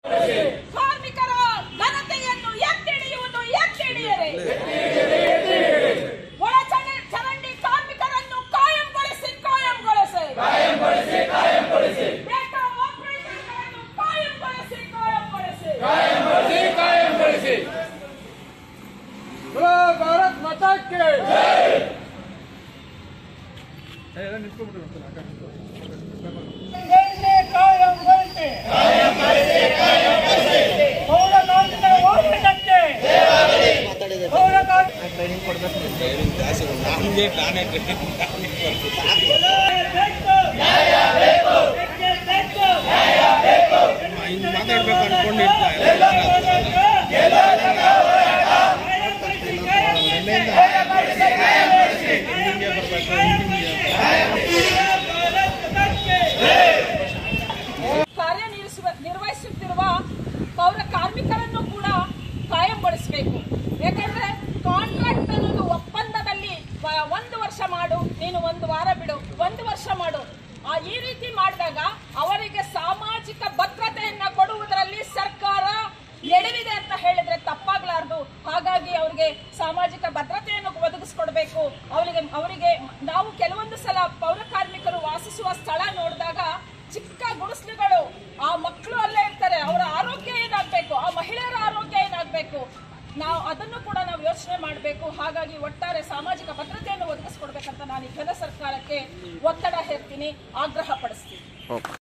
ಕಾರ್ಮಿಕರ ಘನತೆಯನ್ನು ಎತ್ತಿಡಿಯುವುದು ಎತ್ತಿಡಿಯರೆ ಒಳಚಣ ಚರಂಡಿ ಕಾರ್ಮಿಕರನ್ನು ಕಾಯಂಗೊಳಿಸಿ ಕಾಯಂಗೊಳಿಸಿ ಡೇಟಾ ಆಪರೇಟರ್ಗಳನ್ನು ಕಾಯಂಗೊಳಿಸಿ ಕಾಯಂಗೊಳಿಸಿ बोलो भारत माता के ಕಾರ್ಯನಿರ್ವಹಿಸುವ ನಿರ್ವಹಿಸುತ್ತಿರುವ ಪೌರ ಕಾರ್ಮಿಕರನ್ನು ಕೂಡ ಕಾಯಂಗೊಳಿಸಬೇಕು ಯಾಕಂದ್ರೆ ಕಾಂಟ್ರಾಕ್ಟ್ ಅನ್ನೋದು ಒಪ್ಪಂದದಲ್ಲಿ ವ- ಒಂದು ವರ್ಷ ಮಾಡು ನೀನು ಒಂದು ವಾರ ಬಿಡು ಒಂದು ವರ್ಷ ಮಾಡು ಆ ಈ ರೀತಿ ಮಾಡಿದಾಗ ಅವರಿಗೆ ಸಾಮಾಜಿಕ ಭದ್ರತೆಯನ್ನ ಕೊಡುವುದರಲ್ಲಿ ಸರ್ಕಾರ ಎಡವಿದೆ ಅಂತ ಹೇಳಿದ್ರೆ ತಪ್ಪಾಗ್ಲಾರ್ದು ಹಾಗಾಗಿ ಅವರಿಗೆ ಸಾಮಾಜಿಕ ಭದ್ರತೆಯನ್ನು ಒದಗಿಸ್ಕೊಡ್ಬೇಕು ಅವರಿಗೆ ಅವರಿಗೆ ನಾವು ಕೆಲವೊಂದು ಸಲ ಪೌರ ಕಾರ್ಮಿಕರು ವಾಸಿಸುವ ಸ್ಥಳ ನೋಡಿದಾಗ ಚಿಕ್ಕ ಗುಡಿಸ್ಲುಗಳು ಆ ಮಕ್ಕಳು ಅಲ್ಲೇ ಇರ್ತಾರೆ ಅವರ ಆರೋಗ್ಯ ಏನಾಗಬೇಕು ಆ ಮಹಿಳೆಯರ ಆರೋಗ್ಯ ಏನಾಗಬೇಕು ನಾವು ಅದನ್ನು ಕೂಡ ನಾವು ಯೋಚನೆ ಮಾಡಬೇಕು ಹಾಗಾಗಿ ಒಟ್ಟಾರೆ ಸಾಮಾಜಿಕ ಭದ್ರತೆಯನ್ನು ಒದಗಿಸ್ಕೊಡ್ಬೇಕಂತ ನಾನು ಈ ಕೇಂದ್ರ ಸರ್ಕಾರಕ್ಕೆ ಒತ್ತಡ ಹೇರ್ತೀನಿ ಆಗ್ರಹ ಪಡಿಸ್ತೀನಿ